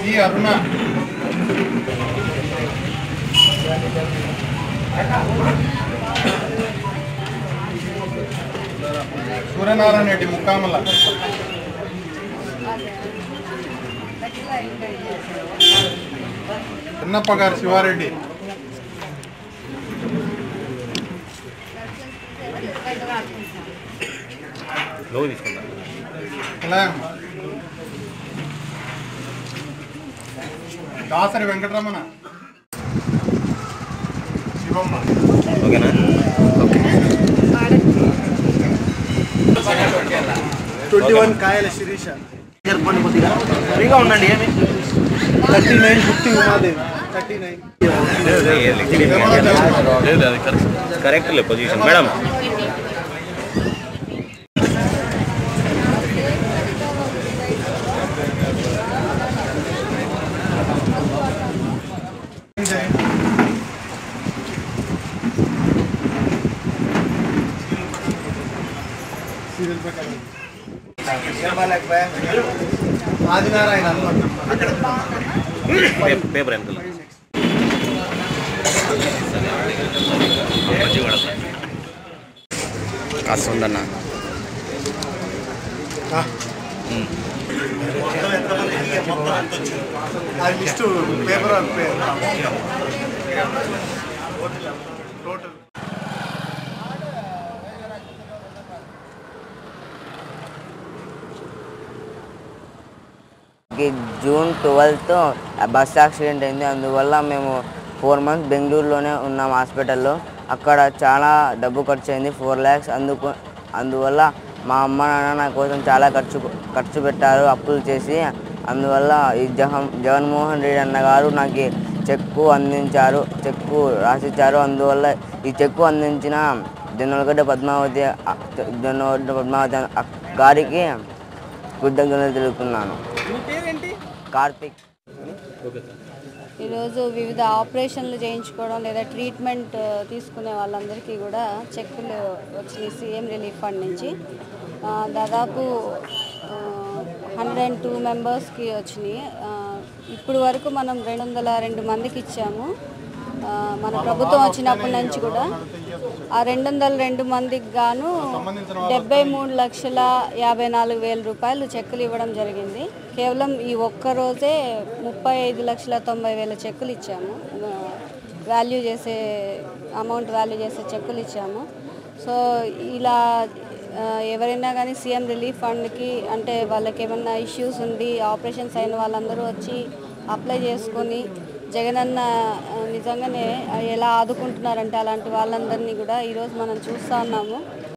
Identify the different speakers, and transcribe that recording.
Speaker 1: C Aruna Suryanarayana Reddy Mukkamala Chinnappa గారు శివారెడ్డి
Speaker 2: లోకి తీసుకుంటా
Speaker 1: ఇలా దాసరి వెంకటరమణ శివమ్మ
Speaker 2: ఓకేనా
Speaker 3: ట్వంటీ వన్ కాయల శిరీష
Speaker 2: జరపండి కొద్దిగా ఫ్రీగా ఉండండి ఏమి
Speaker 3: thirty nine fifty Umadevi thirty nine
Speaker 2: లేదు అది కరెక్ట్ కరెక్ట్ లే పొజిషన్ మేడం
Speaker 1: సీరియల్ ప్రకారం
Speaker 3: ఆదినారాయణ హనుమంత్
Speaker 2: పే- పేపర్ ఎంత కాస్త ఉందన్న
Speaker 3: అది లిస్ట్ పేపర్ టోటల్
Speaker 4: కి జూన్ ట్వెల్త్ బస్ యాక్సిడెంట్ అయింది అందువల్ల మేము ఫోర్ మంత్స్ బెంగళూరులోనే ఉన్నాం హాస్పిటల్లో అక్కడ చాలా డబ్బు ఖర్చు అయింది ఫోర్ ల్యాక్స్ అందుకు అందువల్ల మా అమ్మ నాన్న నా కోసం చాలా ఖర్చు ఖర్చు పెట్టారు అప్పులు చేసి అందువల్ల ఈ జగన్ జగన్మోహన్ రెడ్డి అన్న గారు నాకు చెక్కు అందించారు చెక్కు రాసిచ్చారు అందువల్ల ఈ చెక్కు అందించిన జొన్నలగడ్డ పద్మావతి జొన్నగడ్డ పద్మావతి అక్క- గారికి కృతజ్ఞతలు తెలుపుతున్నాను కార్తిక్
Speaker 5: ఈరోజు వివిధ ఆపరేషన్లు చేయించుకోవడం లేదా ట్రీట్మెంట్ ఆ, తీసుకునే వాళ్ళందరికీ కూడా చెక్కులు వచ్చినాయి సీఎం రిలీఫ్ ఫండ్ నుంచి ఆ, దాదాపు హండ్రెడ్ అండ్ టూ మెంబర్స్కి వచ్చినాయి ఆ, ఇప్పుడు వరకు మనం రెండు వందల రెండు మందికి ఇచ్చాము ఆ, మన ప్రభుత్వం వచ్చినప్పటి నుంచి కూడా ఆ రెండు వందల రెండు మందికి గాను డెబ్బై మూడు లక్షల యాభై నాలుగు వేల రూపాయలు చెక్కులు ఇవ్వడం జరిగింది కేవలం ఈ ఒక్క రోజే ముప్పై ఐదు లక్షల తొంభై వేల చెక్కులు ఇచ్చాము వాల్యూ చేసే అమౌంట్ వాల్యూ చేసే చెక్కులు ఇచ్చాము సో ఇలా ఆ, ఎవరైనా కానీ సీఎం రిలీఫ్ ఫండ్కి అంటే వాళ్ళకి ఏమన్నా ఇష్యూస్ ఉండి ఆపరేషన్స్ అయిన వాళ్ళందరూ వచ్చి అప్లై చేసుకొని జగనన్న ఆ, నిజంగానే ఎలా ఆదుకుంటున్నారంటే అలాంటి వాళ్ళందరినీ కూడా ఈరోజు మనం చూస్తూ ఉన్నాము